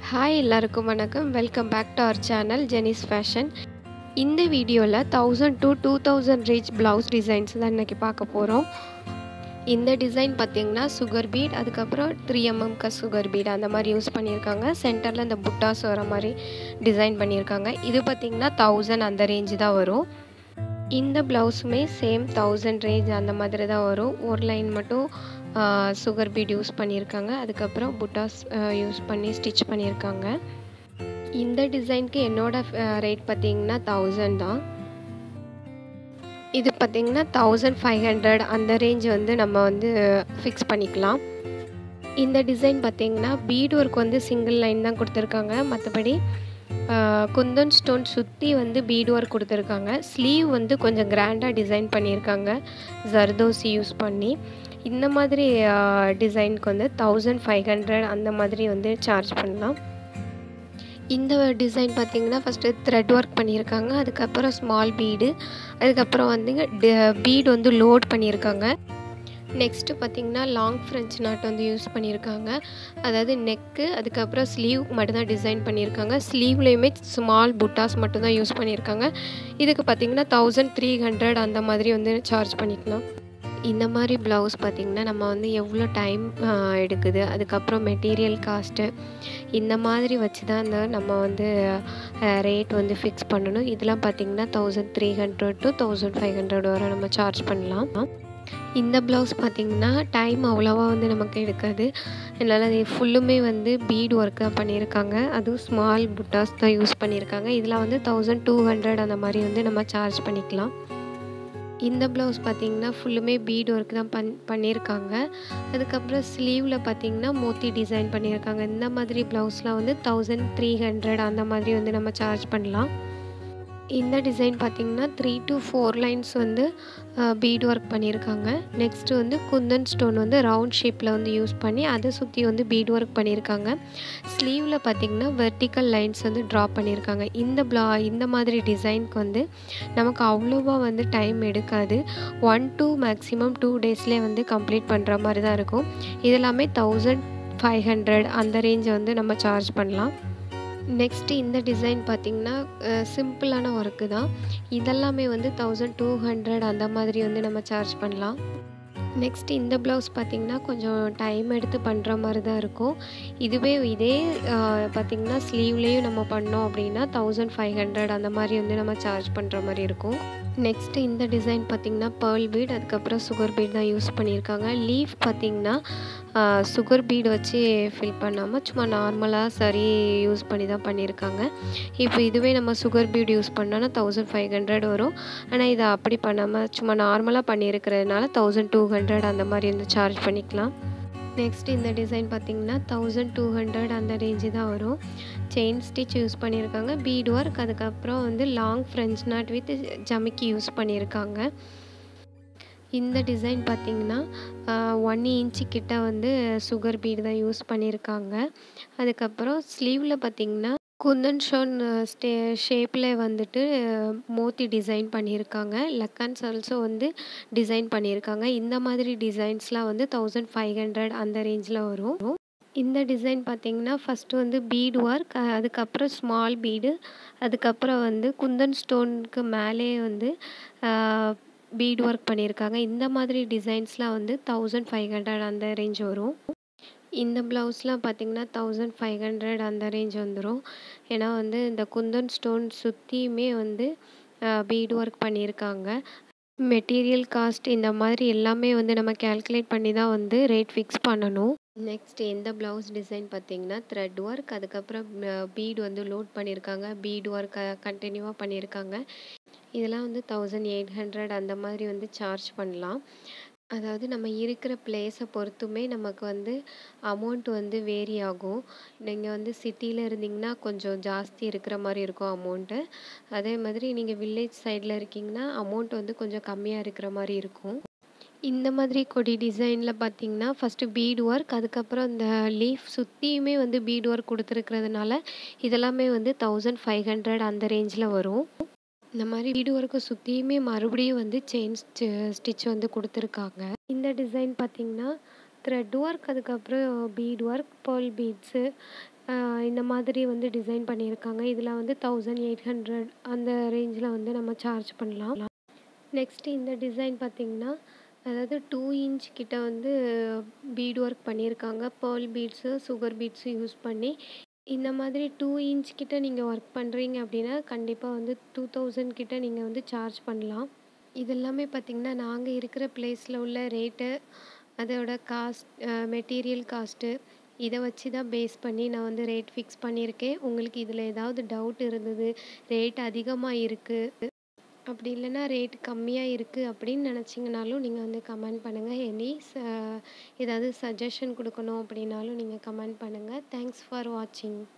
hi எல்லாருக்கும் வணக்கம் welcome back to our channel Jenis fashion இந்த வீடியோவில் thousand to two thousand reach blouse designs தான் இன்றைக்கி பார்க்க போகிறோம் இந்த டிசைன் பார்த்திங்கன்னா சுகர் பீட் அதுக்கப்புறம் த்ரீ எம்எம்க்கு சுகர் பீட் அந்த மாதிரி யூஸ் பண்ணியிருக்காங்க சென்டரில் இந்த புட்டாஸ் வர மாதிரி டிசைன் பண்ணியிருக்காங்க இது பார்த்திங்கன்னா தௌசண்ட் அந்த ரேஞ்சு தான் வரும் இந்த ப்ளவுஸுமே சேம் தௌசண்ட் ரேஞ்ச் அந்த மாதிரி தான் வரும் ஒரு லைன் மட்டும் சுகர் பீட் யூஸ் பண்ணியிருக்காங்க அதுக்கப்புறம் புட்டாஸ் யூஸ் பண்ணி ஸ்டிச் பண்ணியிருக்காங்க இந்த டிசைனுக்கு என்னோட ரேட் பார்த்திங்கன்னா தௌசண்ட் தான் இது பார்த்திங்கன்னா தௌசண்ட் ஃபைவ் ஹண்ட்ரட் அந்த ரேஞ்ச் வந்து நம்ம வந்து ஃபிக்ஸ் பண்ணிக்கலாம் இந்த டிசைன் பார்த்திங்கன்னா பீட் ஒர்க் வந்து சிங்கிள் லைன் தான் கொடுத்துருக்காங்க மற்றபடி குந்தன் ஸ்டோன் சுற்றி வந்து பீட் ஒர்க் கொடுத்துருக்காங்க ஸ்லீவ் வந்து கொஞ்சம் கிராண்டாக டிசைன் பண்ணியிருக்காங்க ஜர்தோசி யூஸ் பண்ணி இந்த மாதிரி டிசைனுக்கு வந்து தௌசண்ட் ஃபைவ் ஹண்ட்ரட் அந்த மாதிரி வந்து சார்ஜ் பண்ணலாம் இந்த டிசைன் பார்த்திங்கன்னா ஃபஸ்ட்டு த்ரெட் ஒர்க் பண்ணியிருக்காங்க அதுக்கப்புறம் ஸ்மால் பீடு அதுக்கப்புறம் வந்துங்க பீடு வந்து லோட் பண்ணியிருக்காங்க நெக்ஸ்ட்டு பார்த்திங்கன்னா லாங் ஃப்ரெஞ்ச் நாட் வந்து யூஸ் பண்ணியிருக்காங்க அதாவது நெக்கு அதுக்கப்புறம் ஸ்லீவ் மட்டும்தான் டிசைன் பண்ணியிருக்காங்க ஸ்லீவ்லேயுமே ஸ்மால் புட்டாஸ் மட்டும்தான் யூஸ் பண்ணியிருக்காங்க இதுக்கு பார்த்திங்கன்னா தௌசண்ட் த்ரீ ஹண்ட்ரட் அந்த மாதிரி வந்து சார்ஜ் பண்ணிக்கலாம் இந்த மாதிரி ப்ளவுஸ் பார்த்திங்கன்னா நம்ம வந்து எவ்வளோ டைம் எடுக்குது அதுக்கப்புறம் மெட்டீரியல் காஸ்ட்டு இந்த மாதிரி வச்சு தான் இந்த நம்ம வந்து ரேட் வந்து ஃபிக்ஸ் பண்ணணும் இதெல்லாம் பார்த்திங்கன்னா thousand three hundred to thousand five hundred வரை நம்ம சார்ஜ் பண்ணலாம் இந்த ப்ளவுஸ் பார்த்திங்கன்னா டைம் அவ்வளோவா வந்து நமக்கு எடுக்காது அதனால் அது ஃபுல்லுமே வந்து பீட் ஒர்க் தான் பண்ணியிருக்காங்க அதுவும் ஸ்மால் புட்டாஸ் தான் யூஸ் பண்ணியிருக்காங்க இதில் வந்து தௌசண்ட் டூ ஹண்ட்ரட் அந்த மாதிரி வந்து நம்ம சார்ஜ் பண்ணிக்கலாம் இந்த ப்ளவுஸ் பார்த்திங்கன்னா ஃபுல்லுமே பீட் ஒர்க் தான் பண் பண்ணியிருக்காங்க அதுக்கப்புறம் ஸ்லீவில் பார்த்திங்கன்னா மோத்தி டிசைன் பண்ணியிருக்காங்க இந்த மாதிரி ப்ளவுஸ்லாம் வந்து தௌசண்ட் த்ரீ ஹண்ட்ரட் அந்த மாதிரி வந்து நம்ம சார்ஜ் பண்ணலாம் இந்த டிசைன் பார்த்திங்கன்னா த்ரீ டு ஃபோர் லைன்ஸ் வந்து பீட் ஒர்க் பண்ணியிருக்காங்க நெக்ஸ்ட்டு வந்து குந்தன் ஸ்டோன் வந்து ரவுண்ட் ஷேப்பில் வந்து யூஸ் பண்ணி அதை சுற்றி வந்து பீட் ஒர்க் பண்ணியிருக்காங்க ஸ்லீவில் பார்த்திங்கன்னா வெர்டிக்கல் லைன்ஸ் வந்து ட்ரா பண்ணியிருக்காங்க இந்த ப்ளா இந்த மாதிரி டிசைனுக்கு வந்து நமக்கு அவ்வளோவா வந்து டைம் எடுக்காது ஒன் டூ மேக்ஸிமம் டூ டேஸ்லேயே வந்து கம்ப்ளீட் பண்ணுற மாதிரி தான் இருக்கும் இதெல்லாமே தௌசண்ட் ஃபைவ் ஹண்ட்ரட் அந்த ரேஞ்சை வந்து நம்ம சார்ஜ் பண்ணலாம் நெக்ஸ்ட்டு இந்த டிசைன் பார்த்திங்கன்னா சிம்பிளான ஒர்க்கு தான் இதெல்லாமே வந்து தௌசண்ட் டூ ஹண்ட்ரட் அந்த மாதிரி வந்து நம்ம சார்ஜ் பண்ணலாம் நெக்ஸ்ட் இந்த ப்ளவுஸ் பார்த்திங்கன்னா கொஞ்சம் டைம் எடுத்து பண்ணுற மாதிரி தான் இருக்கும் இதுவே இதே பார்த்திங்கன்னா ஸ்லீவ்லேயும் நம்ம பண்ணோம் அப்படின்னா தௌசண்ட் ஃபைவ் ஹண்ட்ரட் அந்த மாதிரி வந்து நம்ம சார்ஜ் பண்ணுற மாதிரி இருக்கும் நெக்ஸ்ட்டு இந்த டிசைன் பார்த்திங்கன்னா பேர்ல் பீட் அதுக்கப்புறம் சுகர் பீட் தான் யூஸ் பண்ணியிருக்காங்க லீஃப் பார்த்திங்கன்னா சுகர் பீடு வச்சு ஃபில் பண்ணாமல் சும்மா நார்மலாக சரி யூஸ் பண்ணி தான் பண்ணியிருக்காங்க இப்போ இதுவே நம்ம சுகர் பீடு யூஸ் பண்ணோன்னா தௌசண்ட் ஃபைவ் ஹண்ட்ரட் வரும் ஆனால் இதை அப்படி பண்ணாமல் சும்மா நார்மலாக பண்ணியிருக்கிறதுனால தௌசண்ட் டூ ஹண்ட்ரட் அந்த மாதிரி வந்து சார்ஜ் பண்ணிக்கலாம் நெக்ஸ்ட் இந்த டிசைன் பார்த்திங்கன்னா தௌசண்ட் டூ ஹண்ட்ரட் அந்த ரேஞ்சு தான் வரும் செயின் ஸ்டிச் யூஸ் பண்ணியிருக்காங்க பீட் ஒர்க் அதுக்கப்புறம் வந்து லாங் ஃப்ரெஞ்ச் நாட் வித் ஜமிக்கி யூஸ் பண்ணியிருக்காங்க இந்த டிசைன் பார்த்திங்கன்னா ஒன் இன்ச்சு கிட்ட வந்து சுகர் பீடு தான் யூஸ் பண்ணியிருக்காங்க அதுக்கப்புறம் ஸ்லீவில் பார்த்திங்கன்னா குந்தன் ஷோன் ஸ்டே ஷேப்பில் வந்துட்டு மோத்தி டிசைன் பண்ணியிருக்காங்க லக்கன்ஸ் ஆல்சோ வந்து டிசைன் பண்ணியிருக்காங்க இந்த மாதிரி டிசைன்ஸ்லாம் வந்து தௌசண்ட் ஃபைவ் ஹண்ட்ரட் அந்த ரேஞ்சில் வரும் இந்த டிசைன் பார்த்திங்கன்னா ஃபஸ்ட்டு வந்து பீடு ஒர்க் அதுக்கப்புறம் ஸ்மால் பீடு அதுக்கப்புறம் வந்து குந்தன் ஸ்டோனுக்கு மேலே வந்து பீட் ஒர்க் பண்ணியிருக்காங்க இந்த மாதிரி டிசைன்ஸ்லாம் வந்து தௌசண்ட் ஃபைவ் ஹண்ட்ரட் அந்த ரேஞ்ச் வரும் இந்த ப்ளவுஸ்லாம் பார்த்திங்கன்னா தௌசண்ட் ஃபைவ் ஹண்ட்ரட் அந்த ரேஞ்ச் வந்துடும் ஏன்னா வந்து இந்த குந்தன் ஸ்டோன் சுற்றியுமே வந்து பீட் ஒர்க் பண்ணியிருக்காங்க மெட்டீரியல் காஸ்ட் இந்த மாதிரி எல்லாமே வந்து நம்ம கேல்குலேட் பண்ணி தான் வந்து ரேட் ஃபிக்ஸ் பண்ணணும் நெக்ஸ்ட் எந்த ப்ளவுஸ் டிசைன் பார்த்திங்கன்னா த்ரெட் ஒர்க் அதுக்கப்புறம் பீடு வந்து லோட் பண்ணியிருக்காங்க பீடு ஒர்க் கண்டினியூவாக பண்ணியிருக்காங்க இதெல்லாம் வந்து தௌசண்ட் எயிட் ஹண்ட்ரட் அந்த மாதிரி வந்து சார்ஜ் பண்ணலாம் அதாவது நம்ம இருக்கிற பிளேஸை பொறுத்துமே நமக்கு வந்து அமௌண்ட் வந்து வேரி ஆகும் நீங்கள் வந்து சிட்டியில் இருந்தீங்கன்னா கொஞ்சம் ஜாஸ்தி இருக்கிற மாதிரி இருக்கும் அமௌண்ட்டு அதே மாதிரி நீங்கள் வில்லேஜ் சைடில் இருக்கீங்கன்னா அமௌண்ட் வந்து கொஞ்சம் கம்மியாக இருக்கிற மாதிரி இருக்கும் இந்த மாதிரி கொடி டிசைனில் பார்த்தீங்கன்னா ஃபஸ்ட்டு பீட் ஒர்க் அதுக்கப்புறம் இந்த லீஃப் சுற்றியுமே வந்து பீட் ஒர்க் கொடுத்துருக்கிறதுனால இதெல்லாமே வந்து தௌசண்ட் ஃபைவ் ஹண்ட்ரட் அந்த ரேஞ்சில் வரும் இந்த மாதிரி பீடு ஒர்க்கை சுற்றியுமே மறுபடியும் வந்து செயின் ஸ்டிச் வந்து கொடுத்துருக்காங்க இந்த டிசைன் பார்த்திங்கன்னா த்ரெட் ஒர்க் அதுக்கப்புறம் பீட் ஒர்க் பேர்ல் பீட்ஸு இந்த மாதிரி வந்து டிசைன் பண்ணியிருக்காங்க இதில் வந்து தௌசண்ட் எயிட் ஹண்ட்ரட் அந்த ரேஞ்சில் வந்து நம்ம சார்ஜ் பண்ணலாம் நெக்ஸ்ட்டு இந்த டிசைன் பார்த்திங்கன்னா அதாவது டூ இன்ச் கிட்ட வந்து பீட் ஒர்க் பண்ணியிருக்காங்க pearl beads sugar beads use பண்ணி இந்த மாதிரி டூ இன்ச் கிட்ட நீங்கள் ஒர்க் பண்ணுறீங்க அப்படின்னா கண்டிப்பாக வந்து டூ தௌசண்ட் கிட்ட நீங்கள் வந்து சார்ஜ் பண்ணலாம் இது எல்லாமே பார்த்திங்கன்னா நாங்கள் இருக்கிற பிளேஸில் உள்ள ரேட்டு அதோட காஸ்ட் மெட்டீரியல் காஸ்ட்டு இதை வச்சு தான் பேஸ் பண்ணி நான் வந்து ரேட் ஃபிக்ஸ் பண்ணியிருக்கேன் உங்களுக்கு இதில் ஏதாவது டவுட் இருந்தது ரேட் அதிகமாக இருக்குது அப்படி இல்லைன்னா ரேட் கம்மியாக இருக்குது அப்படின்னு நினச்சிங்கனாலும் நீங்கள் வந்து கமெண்ட் பண்ணுங்கள் எனி ச ஏதாவது சஜஷன் கொடுக்கணும் அப்படின்னாலும் நீங்கள் கமெண்ட் பண்ணுங்கள் தேங்க்ஸ் ஃபார் வாட்சிங்